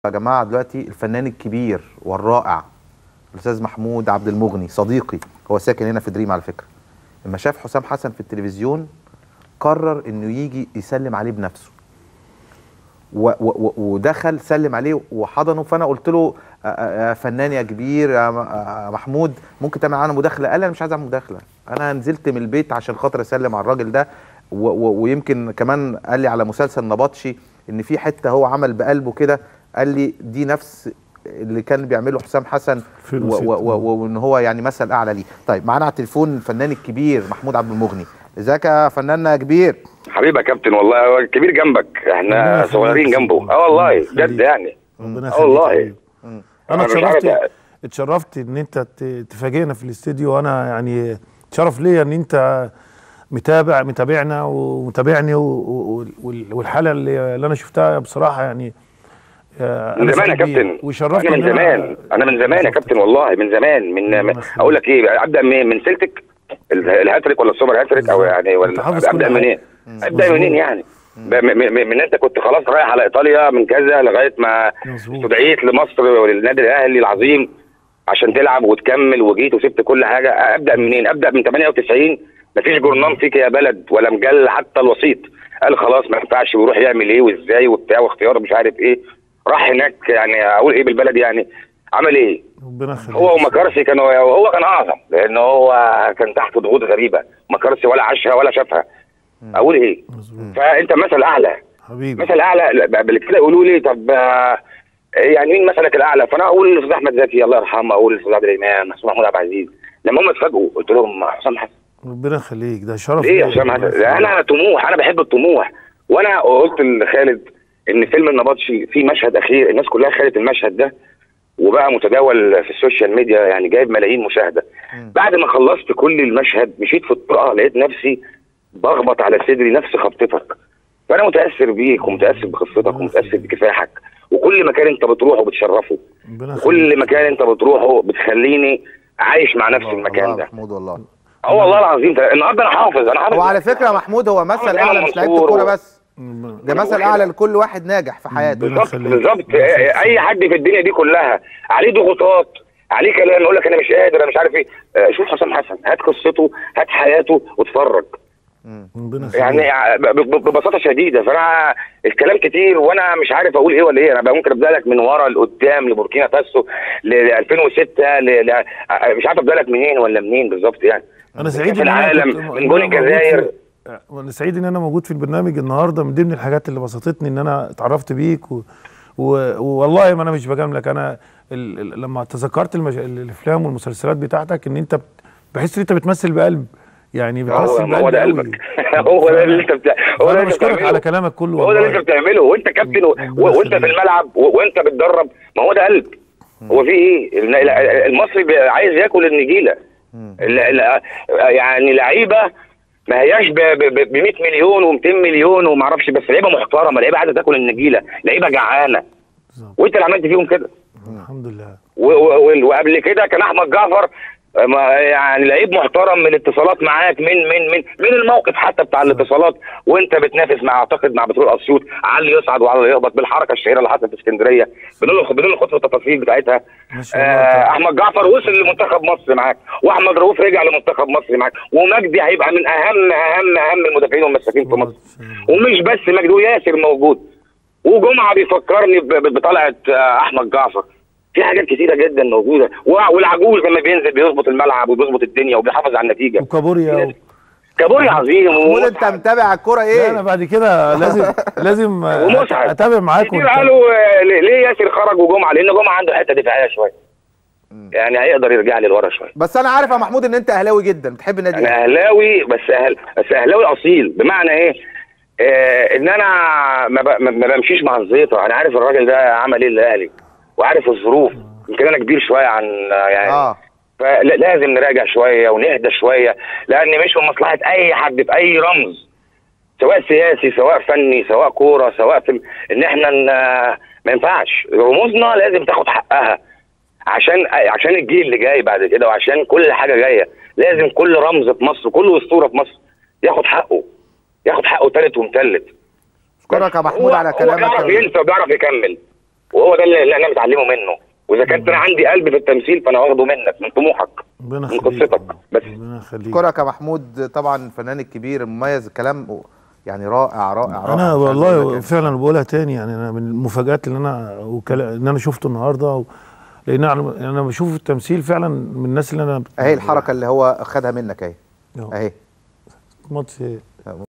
يا جماعه دلوقتي الفنان الكبير والرائع الاستاذ محمود عبد المغني صديقي هو ساكن هنا في دريم على فكره لما شاف حسام حسن في التلفزيون قرر انه يجي يسلم عليه بنفسه و و و ودخل سلم عليه وحضنه فانا قلت له آه، آه، يا فنان يا كبير يا م- آه، محمود ممكن تعمل معانا مداخله قال لي انا مش عايز اعمل مداخله انا نزلت من البيت عشان خاطر اسلم على الراجل ده و و ويمكن كمان قال لي على مسلسل نبطشي ان في حته هو عمل بقلبه كده قال لي دي نفس اللي كان بيعمله حسام حسن فيلم و- ست. و- و- وان هو يعني مثل اعلى ليه طيب معانا على التليفون الفنان الكبير محمود عبد المغني ازيك يا فنان يا كبير حبيبي يا كابتن والله هو كبير جنبك ربنا احنا يخليك. صغيرين جنبه اه ربنا والله يخليك. بجد يعني ربنا آه يخليك والله. حبيبي. أنا انا مش اتشرفت عارف- اتشرفت ان انت ت- تفاجئنا في الاستديو وانا يعني شرف ليا ان انت متابع متابعنا ومتابعني و- و- وال- والحاله اللي, اللي انا شفتها بصراحه يعني آه، من أنا زمان يا سعيد بيها. كابتن وشرفت انا من إن زمان انا من زمان يا شفتك. كابتن والله من زمان من ربنا من- يخليك. اقول لك ايه ابدا من من سلتك ال- الهاتريك ولا السوبر هاتريك او بالظبط. يعني أنت ولا حافظ كل ابدا حاجة. منين ابدا مظبوط. منين يعني ب- م- م- من انت كنت خلاص رايح على ايطاليا من كذا لغايه ما مظبوط. استدعيت لمصر وللنادي الاهلي العظيم عشان تلعب وتكمل وجيت وسبت كل حاجه ابدا منين ابدا من 98 مفيش جورنال فيك يا بلد ولا مجله حتى الوسيط قال خلاص ما ينفعش ويروح يعمل ايه وازاي وبتاع واختيار مش عارف ايه راح هناك يعني اقول ايه بالبلد يعني عمل ايه ربنا يخليك هو ومكارسي كانوا هو كان اعظم لان هو كان تحت ضغوط غريبه مكارسي ولا عاشها ولا شافها اقول ايه مظبوط فانت مثل اعلى حبيبي مثل اعلى لا، قبل كده يقولوا لي طب آه، يعني مين مثلك الاعلى فانا اقول الاستاذ احمد زكي الله يرحمه اقول الاستاذ عادل امام الاستاذ محمود عبد العزيز لما هم اتفاجئوا قلت لهم حسام حسن ربنا يخليك ده شرف ليه ليا. يا حسام ربنا حسن يخليك. انا طموح انا بحب الطموح وانا قلت لخالد ان فيلم النبطشي في مشهد اخير الناس كلها خدت المشهد ده وبقى متداول في السوشيال ميديا يعني جايب ملايين مشاهده بعد ما خلصت كل المشهد مشيت في الطرقه لقيت نفسي بخبط على صدري نفس خبطتك فانا متاثر بيك ومتاثر بقصتك ومتاثر بكفاحك وكل مكان انت بتروحه بتشرفه ربنا يخليك. كل مكان انت بتروحه بتخليني عايش مع نفس الله- المكان الله ده محمود والله اه والله العظيم ده- النهارده انا حافظ انا حافظ هو على فكره يا محمود هو مثل محمد اعلى إمام مش لعيبه منصور الكوره و- بس ده مثل اعلى لكل واحد ناجح في حياته ربنا بالظبط يخليك. بالظبط ربنا يخليك. اي حد في الدنيا دي كلها عليه ضغوطات عليه كلام يقول لك انا مش قادر انا مش عارف ايه آه، شوف حسام حسن هات قصته هات حياته واتفرج ربنا يخليك. يعني ب- ب- ببساطه شديده فانا الكلام كتير وانا مش عارف اقول ايه ولا ايه انا بقى ممكن ابدا لك من ورا لقدام لبوركينا فاسو ل 2006 ل... ل... مش عارف ابدا لك منين ولا منين بالظبط يعني انا سعيد في إن أنا العالم كنت- من إن جول أنا موجود الجزائر في- وانا سعيد ان انا موجود في البرنامج النهارده من ضمن الحاجات اللي بسطتني ان انا اتعرفت بيك و... و... والله ما انا مش بجاملك انا ال... ال... لما تذكرت المج... الافلام والمسلسلات بتاعتك ان انت بت... بحس ان انت بتمثل بقلب يعني هو بتمثل هو بقلب ده قوي قلبك هو ده اللي انت بتاع هو ده انا اللي انت بشكرك بتعمله. على كلامك كله هو ده اللي والله انت بتعمله وانت كابتن و... ربنا و... وانت في يخليك. الملعب و... وانت بتدرب ما هو ده قلب هو في ايه الن- المصري بي- عايز ياكل النجيله ال... ال... يعني لعيبه ما هياش ب ب- ب 100 مليون و200 مليون وما اعرفش بس لعيبه محترمه لعيبه عايزه تاكل النجيله لعيبه جعانه بالظبط. وانت اللي عملت فيهم كده الحمد لله و- و- و- وقبل كده كان احمد جعفر ما- يعني لعيب محترم من الاتصالات معاك من من من من الموقف حتى بتاع الاتصالات وانت بتنافس مع اعتقد مع بترول اسيوط علي يصعد وعلي يهبط بالحركه الشهيره اللي حصلت في اسكندريه بدون بدون الخوض في التفاصيل بتاعتها ما شاء الله آه احمد جعفر وصل لمنتخب مصر معاك واحمد رؤوف رجع لمنتخب مصر معاك ومجدي هيبقى من اهم اهم اهم المدافعين والمساكين في مصر ومش بس مجدي وياسر موجود وجمعه بيفكرني ب- ب- بطلعه آه، احمد جعفر في حاجات كتيره جدا موجوده و- والعجوز لما بينزل بيظبط الملعب وبيظبط الدنيا وبيحافظ على النتيجه وكابوريا و... كابوري عظيم محمود انت ومتعب. متابع الكوره لا انا ايه بعد كده لازم لازم ومسعد. اتابع معاك كتير وأنت- قالوا آه، ليه ليه ياسر خرج وجمعه لان جمعه عنده حته دفاعيه شويه يعني هيقدر يرجع لي لورا شويه بس انا عارف يا محمود ان انت اهلاوي جدا بتحب النادي انا الاهلي اهلاوي بس أهل بس اهلاوي اصيل بمعنى ايه؟ آه ان انا ما, ب... ما ما بمشيش مع الزيطه انا عارف الراجل ده عمل ايه للاهلي وعارف الظروف يمكن انا كبير شويه عن يعني اه فلازم نراجع شويه ونهدى شويه لان مش من مصلحه اي حد باي رمز سواء سياسي سواء فني سواء كوره سواء في ان احنا ن... ما ينفعش رموزنا لازم تاخد حقها عشان عشان الجيل اللي جاي بعد كده وعشان كل حاجه جايه لازم كل رمز في مصر كل اسطوره في مصر ياخد حقه ياخد حقه تالت ومتلت اشكرك يا محمود هو- على هو كلامك بيعرف يا- ينسى وبيعرف يكمل وهو ده اللي اللي انا متعلمه منه واذا كانت انا عندي قلب في التمثيل فانا واخده منك من طموحك ربنا من يخليك قصتك بس ربنا يخليك اشكرك يا محمود طبعا الفنان الكبير المميز الكلام يعني رائع رائع رائع انا مش عايز أقول والله لك فعلا بقولها تاني يعني انا من المفاجات اللي انا وكلا ان انا شفته النهارده و... لان انا انا بشوف التمثيل فعلا من الناس اللي انا اهي الحركه اللي هو خدها منك اهي أهو. اهي ماتش